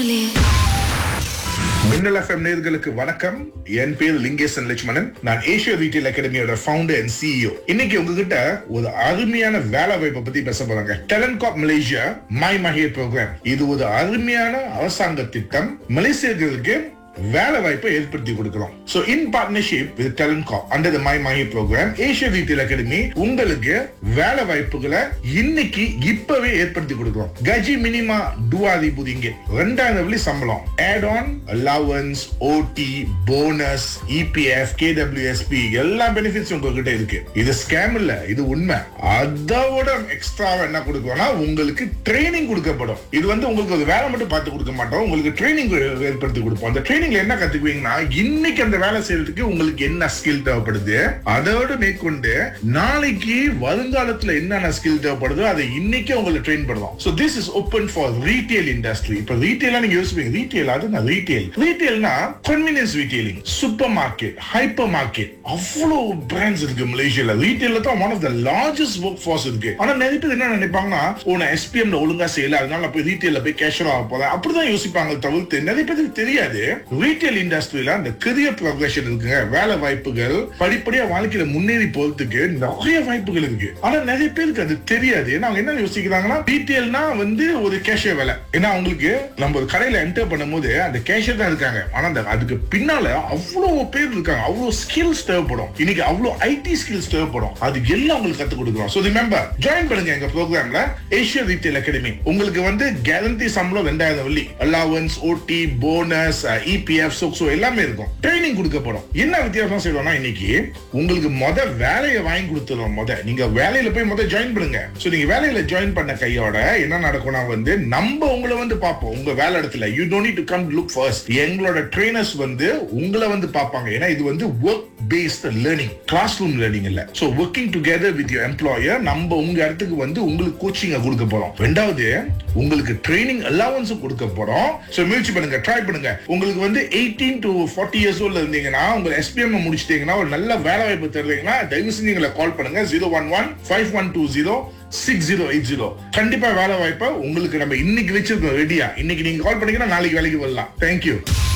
மின்னல் எஃப்எம் நேர்களுக்கு வணக்கம் என் பேர் லிங்கேசன் லட்சுமணன் நான் ஏஷியா ரீட்டைல் அகாடமியோட ஃபவுண்டர் அண்ட் சிஇஓ இன்னைக்கு உங்ககிட்ட ஒரு அருமையான வேலை வாய்ப்பை பத்தி பேச போறாங்க Talentcorp Malaysia My Mahir programme இது ஒரு அருமையான அரசாங்க திட்டம் மலேசியர்களுக்கு வேலை வாய்ப்பை ஏற்படுத்தி கொடுக்கிறோம் so in partnership with Talentcorp under the My Mahir programme Asia retail academy உங்களுக்கு வேலை வாய்ப்புகளை இன்னைக்கு இப்பவே ஏற்படுத்தி கொடுக்கிறோம் கஜி மினிமா டுவாதி புதிங்க ரெண்டாயிரம் வழி சம்பளம் add on allowance OT bonus EPF KWSP எல்லா பெனிஃபிட்ஸ் உங்ககிட்ட இருக்கு இது ஸ்கேம் இல்ல இது உண்மை அதோட எக்ஸ்ட்ரா என்ன கொடுக்கணும்னா உங்களுக்கு ட்ரைனிங் கொடுக்கப்படும் இது வந்து உங்களுக்கு ஒரு வேலை மட்டும் பார்த்து கொடுக்க மாட்டோம் உங்களுக்கு ட்ரைனிங் ஏற்படுத்தி கொடுப்போம் அந்த ட்ரைனிங்ல என்ன கத்துக்குவீங்கன்னா இன்னைக்கு அந்த வேலை செய்யறதுக்கு உங்களுக்கு என்ன ஸ்கில் தேவைப்படுது அதோட மேற்கொண்டு நாளைக்கு வருங்காலத்துல என்னென்ன ஸ்கில் தேவைப்படுதோ அதை இன்னைக்கு உங்களுக்கு ட்ரெயின் பண்ணுவோம் so this is open for retail industry இப்ப ரீட்டைலா நீங்க யோசிப்பீங்க ரீட்டைல் அது நான் ரீட்டைல் ரீட்டைல்னா convenience retailing supermarket hypermarket அவ்வளவு பிராண்ட்ஸ் இருக்கு மலேசியால ரீட்டைல்ல தான் one of the largest workforce இருக்கு ஆனா நிறைய பேர் என்ன நினைப்பாங்கன்னா ஓ நான் எஸ்பிஎம்ல ஒழுங்கா செய்யல அதனால நான் போய் ரீட்டைல்ல போய் கேஷர் ஆக போறேன் அப்படிதான் யோசிப்பாங்க தவிர்த்து நிறைய பேருக்கு தெரியாது ரீட்டைல் இண்டஸ்ட்ரியில அந்த கரியர் ப்ரொக்ரஷன் இருக்குங்க வேலை வாய்ப்புகள் படிப்படியா வாழ்க்கையில முன்னேறி போறதுக்கு நிறைய வாய்ப்புகள் இருக்கு ஆனா நிறைய பேருக்கு அது தெரியாது ஏன்னா அவங்க என்ன யோசிக்கிறாங்கன்னா ரீட்டைல்னா வந்து ஒரு கேஷியர் வேலை ஏன்னா அவங்களுக்கு நம்ம ஒரு கடையில என்டர் பண்ணும்போது அந்த கேஷியர் தான் இருக்காங்க ஆனா அந்த அதுக்கு பின்னால அவ்வளவு பேர் இருக்காங்க அவ்வளவு ஸ்கில்ஸ் தேவைப்படும் இன்னைக்கு அவ்வளவு ஐடி ஸ்கில்ஸ் தேவைப்படும் அது எல்லாம் உங்களுக்கு கத்து கொடுக்குறோம் ஸோ ரிமெம்பர் ஜாயின் பண்ணுங்க எங்க ப்ரோக்ராம்ல ஏஷியா ரீட்டைல் அகாடமி உங்களுக்கு வந்து கேரண்டி சம்பளம் ரெண்டாயிரம் வெள்ளி அலவன்ஸ் ஓடி போனஸ் இபிஎஃப் சோக்ஸோ எல்லாமே இருக்கும் ட்ரைனிங் கொடுக்கப்படும் என்ன வித்தியாசம் செய்வோம்னா இன்னைக்கு உங்களுக்கு மொத வேலையை வாங்கி கொடுத்துருவோம் மொத நீங்க வேலையில போய் மொத ஜாயின் பண்ணுங்க சோ நீங்க வேலையில ஜாயின் பண்ண கையோட என்ன நடக்கும்னா வந்து நம்ம உங்களை வந்து பார்ப்போம் உங்க வேலை இடத்துல you don't need to come look first எங்களோட ட்ரெயினர்ஸ் வந்து உங்களை வந்து பார்ப்பாங்க ஏன்னா இது வந்து work based learning classroom learning இல்ல so working together with your employer நம்ம உங்க இடத்துக்கு வந்து உங்களுக்கு கோச்சிங்க கொடுக்க போறோம் ரெண்டாவது உங்களுக்கு ட்ரைனிங் அலவன்ஸும் கொடுக்க போறோம் சோ முயற்சி பண்ணுங்க ட்ரை பண்ணுங்க உங்களுக்கு வந்து eighteen to forty years old இருந்தீங்கன்னா உங்க எஸ்பிஎம் முடிச்சிட்டீங்கன்னா ஒரு நல்ல வேலை வாய்ப்பு தருவீங்கன்னா தயவு செஞ்சு எங்களை கால் பண்ணுங்க zero one one five one two zero six zero eight zero கண்டிப்பா வேலை வாய்ப்பை உங்களுக்கு நம்ம இன்னைக்கு வச்சிருக்கோம் ரெடியா இன்னைக்கு நீங்க கால் பண்ணீங்கன்னா நாளைக்கு வேலைக்கு வரலாம் தேங்க்யூ